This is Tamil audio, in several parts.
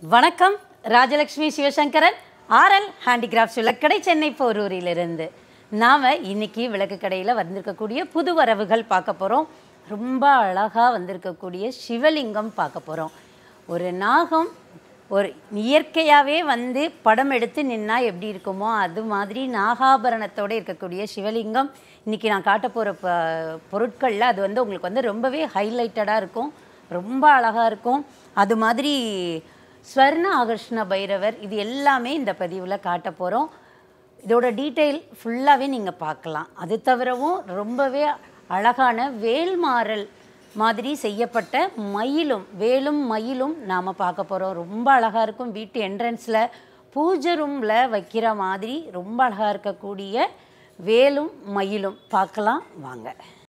வணக்கம் ராஜலக்ஷ்மி சிவசங்கரன் ஆர்எல் ஹேண்டிகிராஃப்ட்ஸ் விளக்கடை சென்னை போரூரிலிருந்து நாம் இன்னைக்கு விளக்கு கடையில் வந்திருக்கக்கூடிய புது வரவுகள் பார்க்க போகிறோம் ரொம்ப அழகாக வந்திருக்கக்கூடிய சிவலிங்கம் பார்க்க போகிறோம் ஒரு நாகம் ஒரு இயற்கையாகவே வந்து படம் எடுத்து நின்னா எப்படி இருக்குமோ அது மாதிரி நாகாபரணத்தோடு இருக்கக்கூடிய சிவலிங்கம் இன்றைக்கி நான் காட்ட போகிற ப பொருட்களில் அது வந்து உங்களுக்கு வந்து ரொம்பவே ஹைலைட்டடாக இருக்கும் ரொம்ப அழகாக இருக்கும் அது மாதிரி ஸ்வர்ண ஆகர்ஷ்ண பைரவர் இது எல்லாமே இந்த பதிவில் காட்ட போகிறோம் இதோட டீட்டெயில் ஃபுல்லாகவே நீங்கள் பார்க்கலாம் அது தவிரவும் ரொம்பவே அழகான வேல்மாறல் மாதிரி செய்யப்பட்ட மயிலும் வேலும் மயிலும் நாம் பார்க்க போகிறோம் ரொம்ப அழகாக இருக்கும் வீட்டு என்ட்ரன்ஸில் பூஜை ரூமில் வைக்கிற மாதிரி ரொம்ப அழகாக இருக்கக்கூடிய வேலும் மயிலும் பார்க்கலாம் வாங்க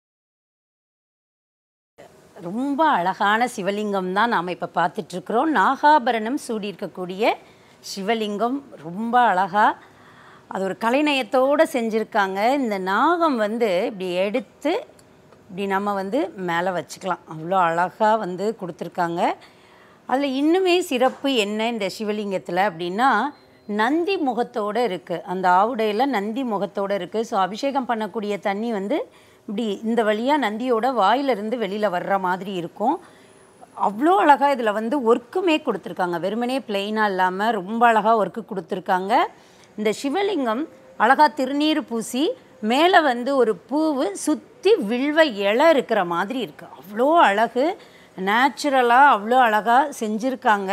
ரொம்ப அழகான சிவலிங்கம் தான் நாம் இப்போ பார்த்துட்ருக்குறோம் நாகாபரணம் சூடியிருக்கக்கூடிய சிவலிங்கம் ரொம்ப அழகாக அது ஒரு கலைநயத்தோடு செஞ்சுருக்காங்க இந்த நாகம் வந்து இப்படி எடுத்து இப்படி நம்ம வந்து மேலே வச்சுக்கலாம் அவ்வளோ அழகாக வந்து கொடுத்துருக்காங்க அதில் இன்னுமே சிறப்பு என்ன இந்த சிவலிங்கத்தில் அப்படின்னா நந்தி முகத்தோடு இருக்குது அந்த ஆவுடையில் நந்தி முகத்தோடு இருக்குது ஸோ அபிஷேகம் பண்ணக்கூடிய தண்ணி வந்து இப்படி இந்த வழியாக நந்தியோட வாயிலிருந்து வெளியில் வர்ற மாதிரி இருக்கும் அவ்வளோ அழகாக இதில் வந்து ஒர்க்குமே கொடுத்துருக்காங்க வெறுமனே பிளெயினாக இல்லாமல் ரொம்ப அழகாக ஒர்க்கு கொடுத்துருக்காங்க இந்த சிவலிங்கம் அழகாக திருநீர் பூசி மேலே வந்து ஒரு பூவு சுற்றி வில்வ இலை இருக்கிற மாதிரி இருக்குது அவ்வளோ அழகு நேச்சுரலாக அவ்வளோ அழகாக செஞ்சுருக்காங்க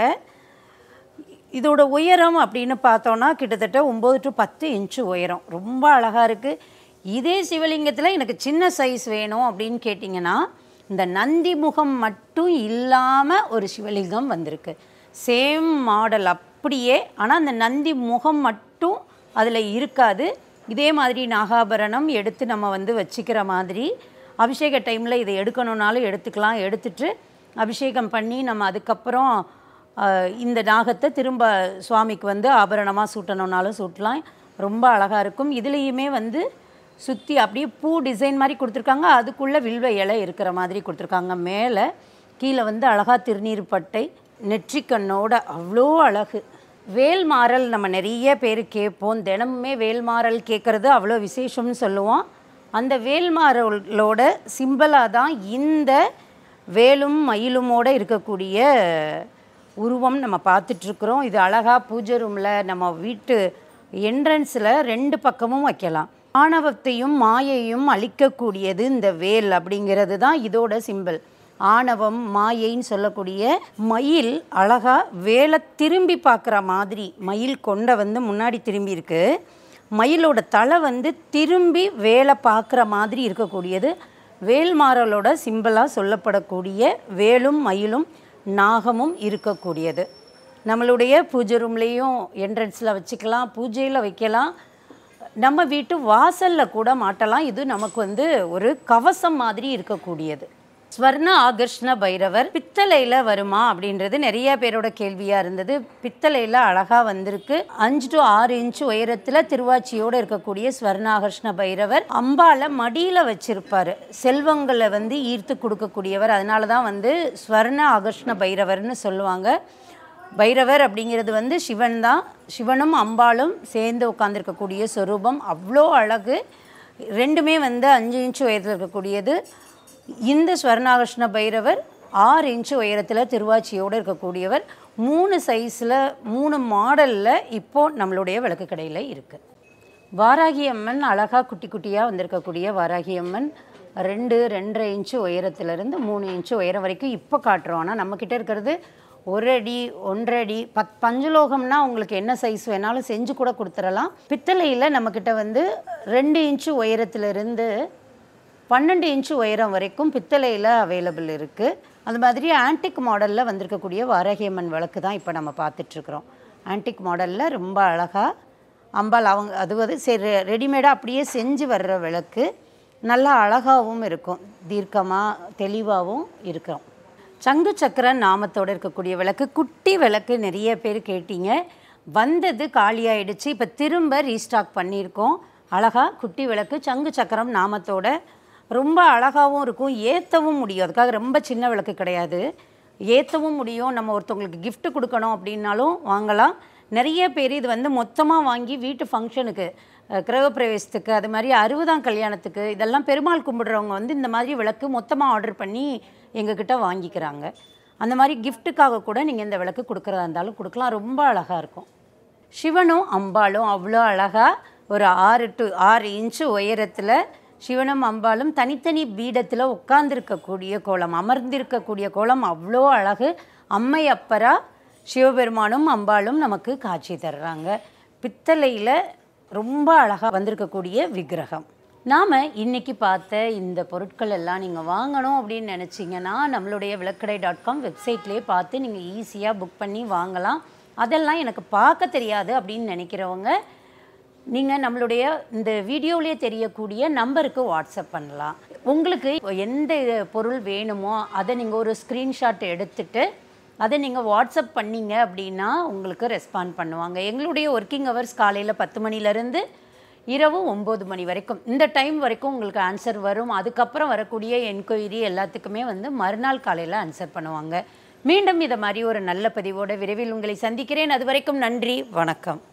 இதோட உயரம் அப்படின்னு பார்த்தோன்னா கிட்டத்தட்ட ஒம்பது டு பத்து இன்ச்சு உயரம் ரொம்ப அழகாக இருக்குது இதே சிவலிங்கத்தில் எனக்கு சின்ன சைஸ் வேணும் அப்படின்னு கேட்டிங்கன்னா இந்த நந்தி முகம் மட்டும் இல்லாமல் ஒரு சிவலிங்கம் வந்திருக்கு சேம் மாடல் அப்படியே ஆனால் அந்த நந்தி முகம் மட்டும் அதில் இருக்காது இதே மாதிரி நாகாபரணம் எடுத்து நம்ம வந்து வச்சுக்கிற மாதிரி அபிஷேக டைமில் இதை எடுக்கணுன்னாலும் எடுத்துக்கலாம் எடுத்துட்டு அபிஷேகம் பண்ணி நம்ம அதுக்கப்புறம் ஆஹ், இந்த நாகத்தை திரும்ப சுவாமிக்கு வந்து ஆபரணமாக சூட்டணுன்னாலும் சூட்டலாம் ரொம்ப அழகாக இருக்கும் இதுலேயுமே வந்து சுற்றி அப்படியே பூ டிசைன் மாதிரி கொடுத்துருக்காங்க அதுக்குள்ளே வில்வ இலை இருக்கிற மாதிரி கொடுத்துருக்காங்க மேலே கீழே வந்து அழகாக திருநீர் பட்டை நெற்றிக்கண்ணோட அவ்வளோ அழகு வேல்மாறல் நம்ம நிறைய பேர் கேட்போம் தினமுமே வேல்மாறல் கேட்குறது அவ்வளோ விசேஷம்னு சொல்லுவோம் அந்த வேல்மாறலோட சிம்பலாக தான் இந்த வேலும் மயிலுமோட இருக்கக்கூடிய உருவம் நம்ம பார்த்துட்ருக்குறோம் இது அழகாக பூஜை ரூமில் நம்ம வீட்டு என்ட்ரன்ஸில் ரெண்டு பக்கமும் வைக்கலாம் ஆணவத்தையும் மாயையும் அழிக்கக்கூடியது இந்த வேல் அப்படிங்கிறது தான் இதோட சிம்பல் ஆணவம் மாயைன்னு சொல்லக்கூடிய மயில் அழகா வேலை திரும்பி பார்க்குற மாதிரி மயில் கொண்ட வந்து முன்னாடி திரும்பி இருக்கு மயிலோட தலை வந்து திரும்பி வேலை பார்க்குற மாதிரி இருக்கக்கூடியது வேல்மாறலோட சிம்பலாக சொல்லப்படக்கூடிய வேலும் மயிலும் நாகமும் இருக்கக்கூடியது நம்மளுடைய பூஜை ரூம்லேயும் என்ட்ரன்ஸில் வச்சுக்கலாம் பூஜையில் வைக்கலாம் நம்ம வீட்டு வாசலில் கூட மாட்டலாம் இது நமக்கு வந்து ஒரு கவசம் மாதிரி இருக்கக்கூடியது ஸ்வர்ண ஆகர்ஷ்ண பைரவர் பித்தளையில் வருமா அப்படின்றது நிறைய பேரோட கேள்வியாக இருந்தது பித்தளையில் அழகாக வந்திருக்கு அஞ்சு டு ஆறு இன்ச் உயரத்தில் திருவாச்சியோடு இருக்கக்கூடிய ஸ்வர்ண ஆகர்ஷ்ண பைரவர் அம்பால மடியில் வச்சிருப்பாரு செல்வங்களை வந்து ஈர்த்து கொடுக்கக்கூடியவர் அதனால தான் வந்து ஸ்வர்ண ஆகர்ஷ்ண பைரவர்னு சொல்லுவாங்க பைரவர் அப்படிங்கிறது வந்து சிவன் தான் சிவனும் அம்பாளும் சேர்ந்து உட்காந்துருக்கக்கூடிய சொரூபம் அவ்வளோ அழகு ரெண்டுமே வந்து அஞ்சு இன்ச்சு உயரத்தில் இருக்கக்கூடியது இந்த ஸ்வர்ணாகிருஷ்ண பைரவர் ஆறு இன்ச்சு உயரத்தில் திருவாச்சியோடு இருக்கக்கூடியவர் மூணு சைஸில் மூணு மாடலில் இப்போது நம்மளுடைய விளக்கு கடையில் இருக்குது வாராகி அம்மன் அழகாக குட்டி குட்டியாக வந்திருக்கக்கூடிய வாராகி அம்மன் ரெண்டு ரெண்டரை இன்ச்சு உயரத்துலேருந்து மூணு இன்ச்சு உயரம் வரைக்கும் இப்போ காட்டுறோம் ஆனால் நம்மக்கிட்ட இருக்கிறது ஒரு அடி ஒன்றரை அடி பத் பஞ்சலோகம்னா உங்களுக்கு என்ன சைஸ் வேணாலும் செஞ்சு கூட கொடுத்துடலாம் பித்தளையில் நம்மக்கிட்ட வந்து ரெண்டு இன்ச்சு உயரத்துலேருந்து பன்னெண்டு இன்ச்சு உயரம் வரைக்கும் பித்தளையில் அவைலபிள் இருக்குது அது மாதிரி ஆன்டிக் மாடலில் வந்திருக்கக்கூடிய வாராகியம்மன் விளக்கு தான் இப்போ நம்ம பார்த்துட்ருக்குறோம் ஆன்டிக் மாடலில் ரொம்ப அழகாக அம்பாள் அவங்க அது வந்து சரி ரெடிமேடாக அப்படியே செஞ்சு வர்ற விளக்கு நல்லா அழகாகவும் இருக்கும் தீர்க்கமாக தெளிவாகவும் இருக்கும் சங்கு சக்கர நாமத்தோடு இருக்கக்கூடிய விளக்கு குட்டி விளக்கு நிறைய பேர் கேட்டீங்க வந்தது காலியாயிடுச்சு இப்போ திரும்ப ரீஸ்டாக் பண்ணியிருக்கோம் அழகா குட்டி விளக்கு சங்கு சக்கரம் நாமத்தோட ரொம்ப அழகாகவும் இருக்கும் ஏற்றவும் முடியும் அதுக்காக ரொம்ப சின்ன விளக்கு கிடையாது ஏற்றவும் முடியும் நம்ம ஒருத்தவங்களுக்கு gift கொடுக்கணும் அப்படின்னாலும் வாங்கலாம் நிறைய பேர் இது வந்து மொத்தமாக வாங்கி வீட்டு ஃபங்க்ஷனுக்கு கிரகப்பிரவேசத்துக்கு அது மாதிரி அறுபதாம் கல்யாணத்துக்கு இதெல்லாம் பெருமாள் கும்பிடுறவங்க வந்து இந்த மாதிரி விளக்கு மொத்தமாக ஆர்டர் பண்ணி எங்ககிட்ட வாங்கிக்கிறாங்க அந்த மாதிரி கிஃப்ட்டுக்காக கூட நீங்கள் இந்த விளக்கு கொடுக்குறதா இருந்தாலும் கொடுக்கலாம் ரொம்ப அழகாக இருக்கும் சிவனும் அம்பாளும் அவ்வளோ அழகாக ஒரு ஆறு டு ஆறு இன்ச்சு உயரத்தில் சிவனும் அம்பாளும் தனித்தனி பீடத்தில் உட்கார்ந்திருக்கக்கூடிய கோலம் அமர்ந்திருக்கக்கூடிய கோலம் அவ்வளோ அழகு அம்மை அப்பரா சிவபெருமானும் அம்பாளும் நமக்கு காட்சி தர்றாங்க பித்தளையில் ரொம்ப அழகாக வந்திருக்கக்கூடிய விக்கிரகம் நாம் இன்னைக்கு பார்த்த இந்த பொருட்கள் எல்லாம் நீங்கள் வாங்கணும் அப்படின்னு நினச்சிங்கன்னா நம்மளுடைய விளக்கடை டாட் காம் வெப்சைட்லேயே பார்த்து நீங்கள் ஈஸியாக புக் பண்ணி வாங்கலாம் அதெல்லாம் எனக்கு பார்க்க தெரியாது அப்படின்னு நினைக்கிறவங்க நீங்கள் நம்மளுடைய இந்த வீடியோவிலே தெரியக்கூடிய நம்பருக்கு வாட்ஸ்அப் பண்ணலாம் உங்களுக்கு எந்த பொருள் வேணுமோ அதை நீங்கள் ஒரு ஸ்க்ரீன்ஷாட் எடுத்துட்டு அதை நீங்கள் வாட்ஸ்அப் பண்ணீங்க அப்படின்னா உங்களுக்கு ரெஸ்பாண்ட் பண்ணுவாங்க எங்களுடைய ஒர்க்கிங் ஹவர்ஸ் காலையில் பத்து மணிலேருந்து இரவு ஒம்பது மணி வரைக்கும் இந்த டைம் வரைக்கும் உங்களுக்கு ஆன்சர் வரும் அதுக்கப்புறம் வரக்கூடிய என்கொயரி எல்லாத்துக்குமே வந்து மறுநாள் காலையில் ஆன்சர் பண்ணுவாங்க மீண்டும் இதை மாதிரி ஒரு நல்ல பதிவோட விரைவில் உங்களை சந்திக்கிறேன் அது வரைக்கும் நன்றி வணக்கம்